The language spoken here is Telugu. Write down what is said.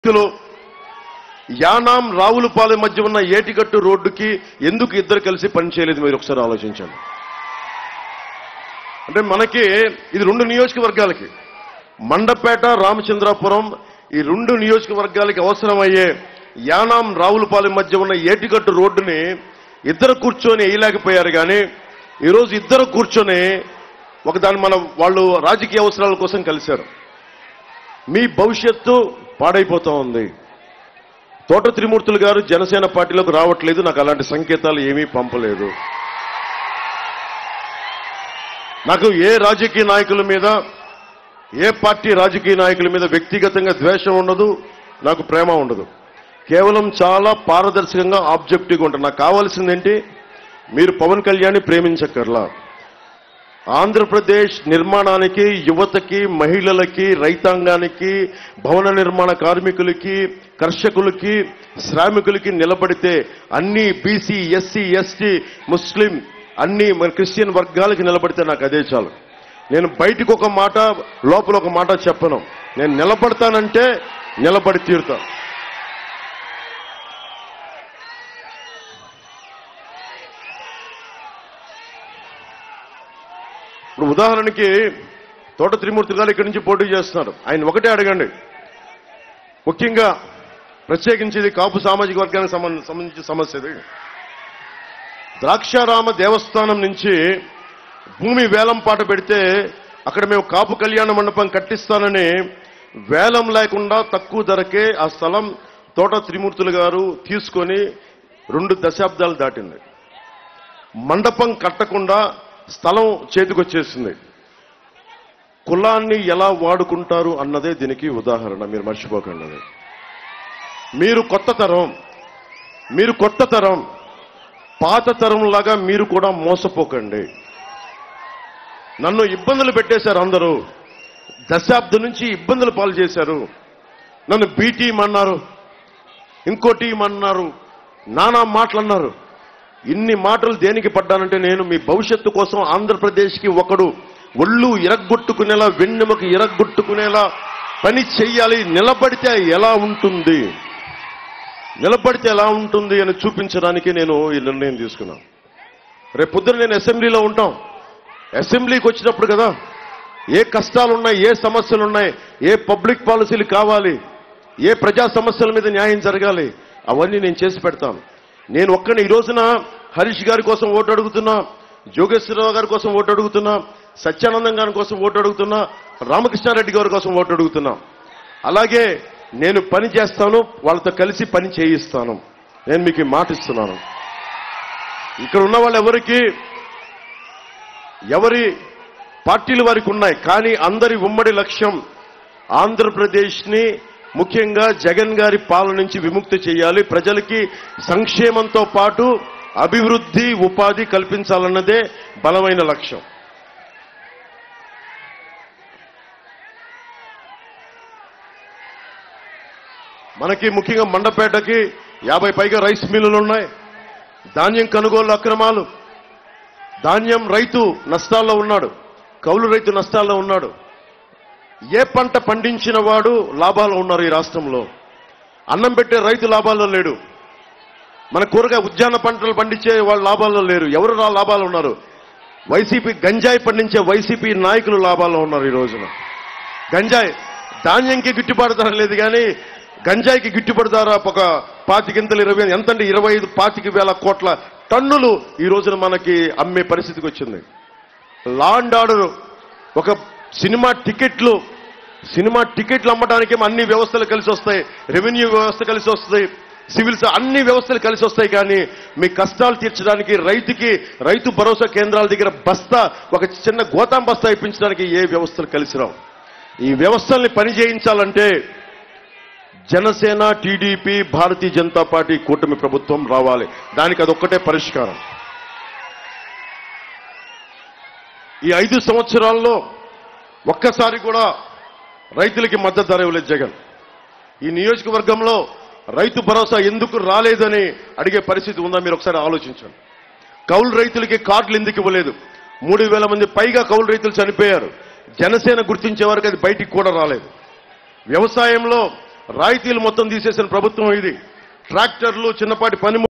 వ్యక్తులు యానాం రావులపాలెం మధ్య ఉన్న ఏటిగట్టు రోడ్డుకి ఎందుకు ఇద్దరు కలిసి పనిచేయలేదు మీరు ఒకసారి ఆలోచించండి అంటే మనకి ఇది రెండు నియోజకవర్గాలకి మండపేట రామచంద్రాపురం ఈ రెండు నియోజకవర్గాలకి అవసరమయ్యే యానాం రావులపాలెం మధ్య ఉన్న ఏటిగట్టు రోడ్డుని ఇద్దరు కూర్చొని వేయలేకపోయారు కానీ ఈరోజు ఇద్దరు కూర్చొని ఒక దాని మన వాళ్ళు రాజకీయ అవసరాల కోసం కలిశారు మీ భవిష్యత్తు పాడైపోతా ఉంది తోట త్రిమూర్తులు గారు జనసేన పార్టీలోకి రావట్లేదు నాకు అలాంటి సంకేతాలు ఏమీ పంపలేదు నాకు ఏ రాజకీయ నాయకుల మీద ఏ పార్టీ రాజకీయ నాయకుల మీద వ్యక్తిగతంగా ద్వేషం ఉండదు నాకు ప్రేమ ఉండదు కేవలం చాలా పారదర్శకంగా ఆబ్జెక్టివ్గా ఉంటుంది నాకు కావాల్సిందేంటి మీరు పవన్ కళ్యాణ్ ప్రేమించక్కర్లా ఆంధ్రప్రదేశ్ నిర్మాణానికి యువతకి మహిళలకి రైతాంగానికి భవన నిర్మాణ కార్మికులకి కర్షకులకి శ్రామికులకి నిలబడితే అన్ని బీసీ ఎస్సీ ఎస్టీ ముస్లిం అన్ని మన క్రిస్టియన్ వర్గాలకి నిలబడితే నాకు అదే చాలు నేను బయటికి ఒక మాట లోపల ఒక మాట చెప్పను నేను నిలబడతానంటే నిలబడి తీరుతా ఇప్పుడు ఉదాహరణకి తోట త్రిమూర్తి గారు ఇక్కడి నుంచి పోటీ చేస్తున్నారు ఆయన ఒకటే అడగండి ముఖ్యంగా ప్రత్యేకించి ఇది కాపు సామాజిక వర్గానికి సంబంధ- సంబంధించిన సమస్య ఇది ద్రాక్షారామ దేవస్థానం నుంచి భూమి వేలం పాట పెడితే అక్కడ మేము కాపు కళ్యాణ మండపం కట్టిస్తానని వేలం లేకుండా తక్కువ ధరకే ఆ స్థలం తోట త్రిమూర్తులు గారు తీసుకొని రెండు దశాబ్దాలు దాటింది మండపం కట్టకుండా స్థలం చేతికొచ్చేసింది కులాన్ని ఎలా వాడుకుంటారు అన్నదే దీనికి ఉదాహరణ మీరు మర్చిపోకండి అది. మీరు కొత్త తరం మీరు కొత్త తరం పాత తరం లాగా మీరు కూడా మోసపోకండి నన్ను ఇబ్బందులు పెట్టేశారు అందరూ దశాబ్దం నుంచి ఇబ్బందులు పాలు చేశారు నన్ను బీ టీం అన్నారు ఇంకో టీం అన్నారు నానా మాటలు అన్నారు ఇన్ని మాటలు దేనికి పడ్డానంటే నేను మీ భవిష్యత్తు కోసం ఆంధ్రప్రదేశ్కి ఒకడు ఒళ్ళు ఇరగ్గొట్టుకునేలా వెన్నెముక ఇరగ్గొట్టుకునేలా పని చెయ్యాలి నిలబడితే ఎలా ఉంటుంది నిలబడితే ఎలా ఉంటుంది అని చూపించడానికి నేను ఈ నిర్ణయం తీసుకున్నాను రేపు పొద్దున నేను అసెంబ్లీలో ఉంటాం అసెంబ్లీకి వచ్చినప్పుడు కదా ఏ కష్టాలు ఉన్నాయి ఏ సమస్యలు ఉన్నాయి ఏ పబ్లిక్ పాలసీలు కావాలి ఏ ప్రజా సమస్యల మీద న్యాయం జరగాలి అవన్నీ నేను చేసి పెడతాను నేను ఒక్కని ఈ రోజున హరీష్ గారి కోసం ఓటు అడుగుతున్నా జోగేశ్వరరావు గారి కోసం ఓటు అడుగుతున్నా సత్యానందం గారి కోసం ఓటు అడుగుతున్నా రామకృష్ణారెడ్డి గారి కోసం ఓటు అడుగుతున్నా అలాగే నేను పని చేస్తాను వాళ్ళతో కలిసి పని చేయిస్తాను నేను మీకు ఈ మాట ఇస్తున్నాను ఇక్కడ ఉన్న వాళ్ళు ఎవరికి ఎవరి పార్టీలు వారికి ఉన్నాయి కానీ అందరి ఉమ్మడి లక్ష్యం ఆంధ్రప్రదేశ్ని ముఖ్యంగా జగన్ గారి పాలన నుంచి విముక్తి చేయాలి ప్రజలకి సంక్షేమంతో పాటు అభివృద్ధి ఉపాధి కల్పించాలన్నదే బలమైన లక్ష్యం మనకి ముఖ్యంగా మండపేటకి యాభై పైగా రైస్ మిల్లులు ఉన్నాయి ధాన్యం కొనుగోలు అక్రమాలు ధాన్యం రైతు నష్టాల్లో ఉన్నాడు కౌలు రైతు నష్టాల్లో ఉన్నాడు ఏ పంట పండించిన వాడు లాభాలు ఉన్నారు ఈ రాష్ట్రంలో అన్నం పెట్టే రైతు లాభాల్లో లేడు మన కూరగాయ ఉద్యాన పంటలు పండించే వాళ్ళు లాభాల్లో లేరు ఎవరు రా లాభాలు ఉన్నారు వైసీపీ గంజాయి పండించే వైసీపీ నాయకులు లాభాల్లో ఉన్నారు ఈ రోజున గంజాయి ధాన్యంకి గిట్టుబాటు ధర లేదు కానీ గంజాయికి గిట్టుబాటు ధర ఒక పాతికింతలు ఇరవై ఎంతంటే ఇరవై ఐదు పాతిక వేల కోట్ల టన్నులు ఈ రోజున మనకి అమ్మే పరిస్థితికి వచ్చింది లా అండ్ ఆర్డర్ ఒక సినిమా టికెట్లు సినిమా టికెట్లు అమ్మడానికే అన్ని వ్యవస్థలు కలిసి వస్తాయి రెవెన్యూ వ్యవస్థ కలిసి వస్తాయి సివిల్స్ అన్ని వ్యవస్థలు కలిసి వస్తాయి కానీ మీ కష్టాలు తీర్చడానికి రైతుకి రైతు భరోసా కేంద్రాల దగ్గర బస్తా ఒక చిన్న గోతాం బస్తా ఇప్పించడానికి ఏ వ్యవస్థలు కలిసి రావు ఈ వ్యవస్థల్ని పని చేయించాలంటే జనసేన టీడీపీ భారతీయ జనతా పార్టీ కూటమి ప్రభుత్వం రావాలి దానికి అదొక్కటే పరిష్కారం ఈ ఐదు సంవత్సరాల్లో ఒక్కసారి కూడా రైతులకి మద్దతు ధర ఇవ్వలేదు జగన్ ఈ నియోజకవర్గంలో రైతు భరోసా ఎందుకు రాలేదని అడిగే పరిస్థితి ఉందా మీరు ఒకసారి ఆలోచించండి కౌలు రైతులకి కార్డులు ఎందుకు ఇవ్వలేదు మూడు వేల మంది పైగా కౌలు రైతులు చనిపోయారు జనసేన గుర్తించే వరకు అది బయటికి కూడా రాలేదు వ్యవసాయంలో రాయితీలు మొత్తం తీసేసిన ప్రభుత్వం ఇది ట్రాక్టర్లు చిన్నపాటి పని